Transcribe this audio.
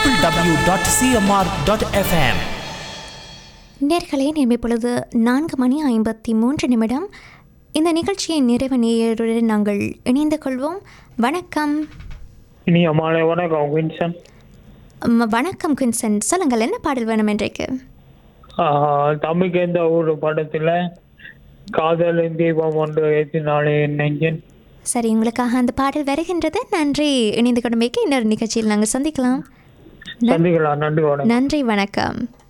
triple W dot CMR dot FM நேர்களே நேர்மை பொழுது நான்கு மணி ஐம்பத்தி மூன்று நிமிடம் இந்த நிகழ்ச்சியின் நிறைவு நேயருடன் நாங்கள் இணைந்து கொள்வோம் வணக்கம் இனிய மாலை வணக்கம் வின்சன் ம், வணக்கம் குன்சன் சொல்லுங்கள் என்ன பாடல் வேணும் இன்றைக்கு ஆஹ், தம்பிக்கு எந்த ஊர் படத்துல காதலின் தீபம் ஒன்று ஏற்றினாலே என் நெஞ்சன் சரி உங்களுக்காக அந்த பாடல் வருகின்றது நன்றி இணைந்து கொண்டமைக்கு இன்னொரு நிகழ்ச்சியில் நாங்கள் சந்திக்கலாம் சந்திக்கலாம் நன்றி வணக்கம் நன்றி வணக்கம்